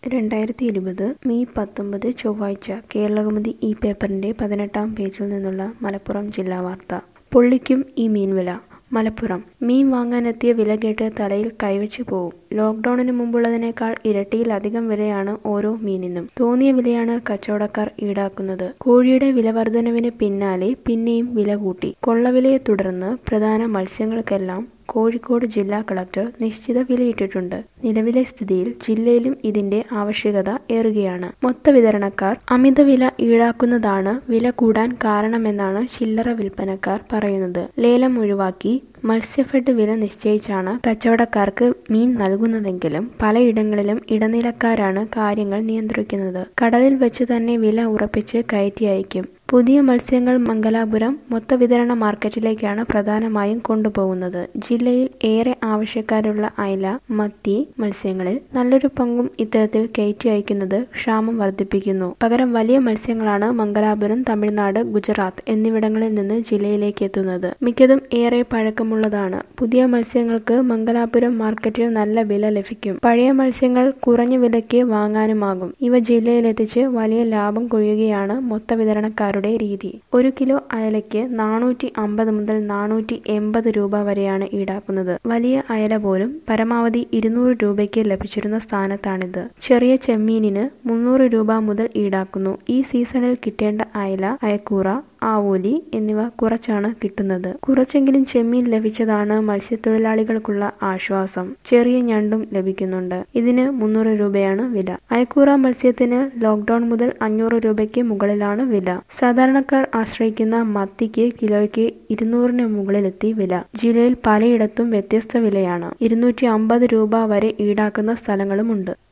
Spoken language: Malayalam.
രണ്ടായിരത്തി ഇരുപത് മെയ് പത്തൊമ്പത് ചൊവ്വാഴ്ച കേരളകൗമുദി ഈ പേപ്പറിന്റെ പതിനെട്ടാം പേജിൽ നിന്നുള്ള മലപ്പുറം ജില്ലാ വാർത്ത പൊള്ളിക്കും ഈ മീൻവില മലപ്പുറം മീൻ വാങ്ങാനെത്തിയ വില കേട്ട് തലയിൽ കൈവച്ചു പോവും ലോക്ക്ഡൌണിന് മുമ്പുള്ളതിനേക്കാൾ ഇരട്ടിയിലധികം വിലയാണ് ഓരോ മീനിനും തോന്നിയ വിലയാണ് കച്ചവടക്കാർ ഈടാക്കുന്നത് കോഴിയുടെ വില വർധനവിന് പിന്നാലെ പിന്നെയും വില കൂട്ടി കൊള്ളവിലയെ തുടർന്ന് പ്രധാന മത്സ്യങ്ങൾക്കെല്ലാം കോഴിക്കോട് ജില്ലാ കളക്ടർ നിശ്ചിത വിലയിട്ടിട്ടുണ്ട് നിലവിലെ സ്ഥിതിയിൽ ജില്ലയിലും ഇതിന്റെ ആവശ്യകത ഏറുകയാണ് മൊത്ത വിതരണക്കാർ അമിത വില ഈടാക്കുന്നതാണ് വില കൂടാൻ കാരണമെന്നാണ് ചില്ലറ വിൽപ്പനക്കാർ പറയുന്നത് ലേലം ഒഴിവാക്കി മത്സ്യഫെഡ് വില നിശ്ചയിച്ചാണ് കച്ചവടക്കാർക്ക് മീൻ നൽകുന്നതെങ്കിലും പലയിടങ്ങളിലും ഇടനിലക്കാരാണ് കാര്യങ്ങൾ നിയന്ത്രിക്കുന്നത് കടലിൽ വെച്ച് തന്നെ വില ഉറപ്പിച്ച് കയറ്റി അയക്കും പുതിയ മത്സ്യങ്ങൾ മംഗലാപുരം മൊത്തവിതരണ മാർക്കറ്റിലേക്കാണ് പ്രധാനമായും കൊണ്ടുപോകുന്നത് ജില്ലയിൽ ഏറെ ആവശ്യക്കാരുള്ള അയല മത്തി മത്സ്യങ്ങളിൽ നല്ലൊരു പങ്കും ഇത്തരത്തിൽ കയറ്റി അയക്കുന്നത് ക്ഷാമം വർദ്ധിപ്പിക്കുന്നു പകരം വലിയ മത്സ്യങ്ങളാണ് മംഗലാപുരം തമിഴ്നാട് ഗുജറാത്ത് എന്നിവിടങ്ങളിൽ നിന്ന് ജില്ലയിലേക്ക് എത്തുന്നത് മിക്കതും ഏറെ പഴക്കമുള്ളതാണ് പുതിയ മത്സ്യങ്ങൾക്ക് മംഗലാപുരം മാർക്കറ്റിൽ നല്ല വില ലഭിക്കും പഴയ മത്സ്യങ്ങൾ കുറഞ്ഞ വിലയ്ക്ക് വാങ്ങാനുമാകും ഇവ ജില്ലയിലെത്തിച്ച് വലിയ ലാഭം കൊയ്യുകയാണ് മൊത്തവിതരണക്കാരുടെ അവരുടെ രീതി ഒരു കിലോ അയലയ്ക്ക് നാനൂറ്റി അമ്പത് മുതൽ നാനൂറ്റി എൺപത് രൂപ വരെയാണ് ഈടാക്കുന്നത് വലിയ അയല പോലും പരമാവധി ഇരുന്നൂറ് രൂപയ്ക്ക് ലഭിച്ചിരുന്ന സ്ഥാനത്താണിത് ചെറിയ ചെമ്മീനിന് മുന്നൂറ് രൂപ മുതൽ ഈടാക്കുന്നു ഈ സീസണിൽ കിട്ടേണ്ട അയല അയക്കൂറ ആവോലി എന്നിവ കുറച്ചാണ് കിട്ടുന്നത് കുറച്ചെങ്കിലും ചെമ്മീൻ ലഭിച്ചതാണ് മത്സ്യത്തൊഴിലാളികൾക്കുള്ള ആശ്വാസം ചെറിയ ഞണ്ടും ലഭിക്കുന്നുണ്ട് ഇതിന് മുന്നൂറ് രൂപയാണ് വില അയക്കൂറ മത്സ്യത്തിന് ലോക്ക്ഡൌൺ മുതൽ അഞ്ഞൂറ് രൂപയ്ക്ക് മുകളിലാണ് വില സാധാരണക്കാർ ആശ്രയിക്കുന്ന മത്തിക്ക് കിലോയ്ക്ക് ഇരുന്നൂറിന് മുകളിലെത്തി വില ജില്ലയിൽ പലയിടത്തും വ്യത്യസ്ത വിലയാണ് ഇരുന്നൂറ്റി അമ്പത് രൂപ വരെ ഈടാക്കുന്ന സ്ഥലങ്ങളുമുണ്ട്